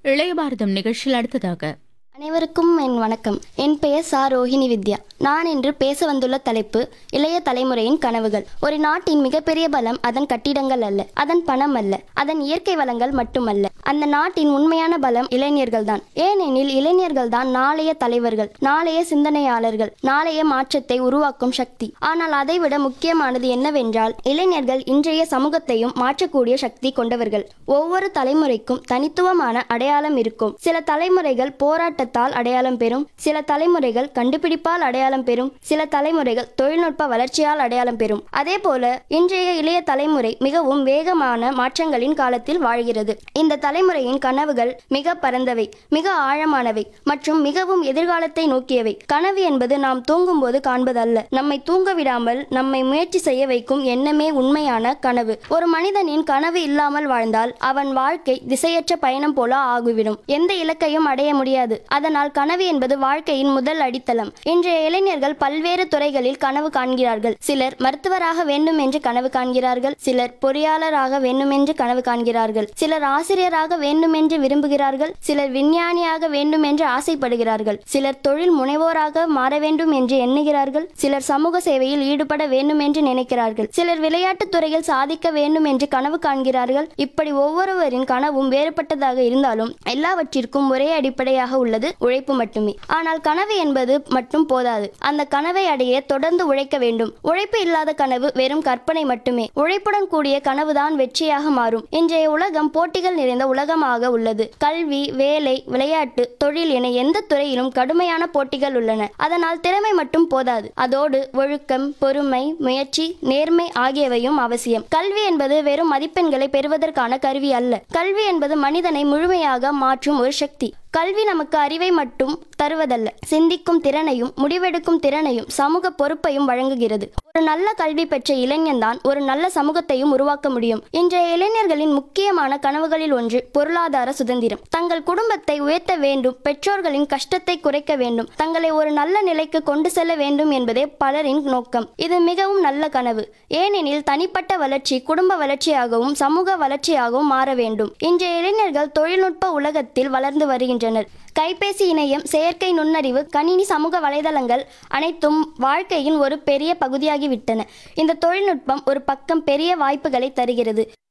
இளைய பாரதம் நிகழ்ச்சியில் அடுத்ததாக அனைவருக்கும் என் வணக்கம் என் பெயர் சா ரோஹிணி வித்யா நான் இன்று பேச வந்துள்ள தலைப்பு இளைய தலைமுறையின் கனவுகள் ஒரு நாட்டின் மிகப்பெரிய பலம் அதன் கட்டிடங்கள் அல்ல அதன் பணம் அல்ல அதன் இயற்கை வளங்கள் மட்டுமல்ல அந்த நாட்டின் உண்மையான பலம் இளைஞர்கள்தான் ஏனெனில் இளைஞர்கள்தான் நாளைய தலைவர்கள் நாளைய சிந்தனையாளர்கள் நாளைய மாற்றத்தை உருவாக்கும் சக்தி ஆனால் அதைவிட முக்கியமானது என்னவென்றால் இளைஞர்கள் இன்றைய சமூகத்தையும் மாற்றக்கூடிய சக்தி கொண்டவர்கள் ஒவ்வொரு தலைமுறைக்கும் தனித்துவமான அடையாளம் இருக்கும் சில தலைமுறைகள் போராட்டத்தால் அடையாளம் பெறும் சில தலைமுறைகள் கண்டுபிடிப்பால் அடையாளம் பெறும் சில தலைமுறைகள் தொழில்நுட்ப வளர்ச்சியால் அடையாளம் பெறும் அதே போல இன்றைய இளைய தலைமுறை மிகவும் வேகமான மாற்றங்களின் காலத்தில் வாழ்கிறது இந்த தலைமுறையின் கனவுகள் மிக பரந்தவை மிக ஆழமானவை மற்றும் மிகவும் எதிர்காலத்தை நோக்கியவை கனவு என்பது நாம் தூங்கும்போது காண்பதல்ல நம்மை தூங்க விடாமல் நம்மை முயற்சி செய்ய வைக்கும் எண்ணமே உண்மையான கனவு ஒரு மனிதனின் கனவு இல்லாமல் வாழ்ந்தால் அவன் வாழ்க்கை திசையற்ற பயணம் போல ஆகிவிடும் எந்த இலக்கையும் அடைய முடியாது அதனால் கனவு என்பது வாழ்க்கையின் முதல் அடித்தளம் இன்றைய இளைஞர்கள் பல்வேறு துறைகளில் கனவு காண்கிறார்கள் சிலர் மருத்துவராக வேண்டும் என்று கனவு காண்கிறார்கள் சிலர் பொறியாளராக வேண்டும் என்று கனவு காண்கிறார்கள் சிலர் ஆசிரியராக வேண்டும் என்று விரும்புகிறார்கள் சிலர் விஞ்ஞானியாக வேண்டும் என்று ஆசைப்படுகிறார்கள் சிலர் தொழில் முனைவோராக மாற வேண்டும் என்று எண்ணுகிறார்கள் சிலர் சமூக சேவையில் ஈடுபட வேண்டும் என்று நினைக்கிறார்கள் சிலர் விளையாட்டுத் துறையில் சாதிக்க வேண்டும் என்று கனவு காண்கிறார்கள் இப்படி ஒவ்வொருவரின் கனவும் வேறுபட்டதாக இருந்தாலும் எல்லாவற்றிற்கும் ஒரே அடிப்படையாக உள்ளது உழைப்பு மட்டுமே ஆனால் கனவு என்பது மட்டும் போதாது அந்த கனவை அடைய தொடர்ந்து உழைக்க வேண்டும் உழைப்பு இல்லாத கனவு வெறும் கற்பனை மட்டுமே உழைப்புடன் கூடிய கனவுதான் வெற்றியாக மாறும் இன்றைய உலகம் போட்டிகள் நிறைந்த உலகமாக உள்ளது கல்வி வேலை விளையாட்டு தொழில் என எந்த துறையிலும் கடுமையான போட்டிகள் உள்ளன அதனால் திறமை மட்டும் போதாது அதோடு ஒழுக்கம் பொறுமை முயற்சி நேர்மை ஆகியவையும் அவசியம் கல்வி என்பது வெறும் மதிப்பெண்களை பெறுவதற்கான கருவி அல்ல கல்வி என்பது மனிதனை முழுமையாக மாற்றும் ஒரு சக்தி கல்வி நமக்கு அறிவை மட்டும் தருவதல்ல சிந்திக்கும் திறனையும் முடிவெடுக்கும் திறனையும் சமூக பொறுப்பையும் வழங்குகிறது ஒரு நல்ல கல்வி பெற்ற இளைஞன்தான் ஒரு நல்ல சமூகத்தையும் உருவாக்க முடியும் இன்றைய இளைஞர்களின் முக்கியமான கனவுகளில் ஒன்று பொருளாதார சுதந்திரம் தங்கள் குடும்பத்தை உயர்த்த வேண்டும் பெற்றோர்களின் கஷ்டத்தை குறைக்க வேண்டும் தங்களை ஒரு நல்ல நிலைக்கு கொண்டு செல்ல வேண்டும் என்பதே பலரின் நோக்கம் இது மிகவும் நல்ல கனவு ஏனெனில் தனிப்பட்ட வளர்ச்சி குடும்ப வளர்ச்சியாகவும் சமூக வளர்ச்சியாகவும் மாற வேண்டும் இன்றைய இளைஞர்கள் தொழில்நுட்ப உலகத்தில் வளர்ந்து வருகின்றனர் கைபேசி இணையம் செயற்கை நுண்ணறிவு கணினி சமூக வலைதளங்கள் அனைத்தும் வாழ்க்கையின் ஒரு பெரிய பகுதியாகிவிட்டன இந்த தொழில்நுட்பம் ஒரு பக்கம் பெரிய வாய்ப்புகளை தருகிறது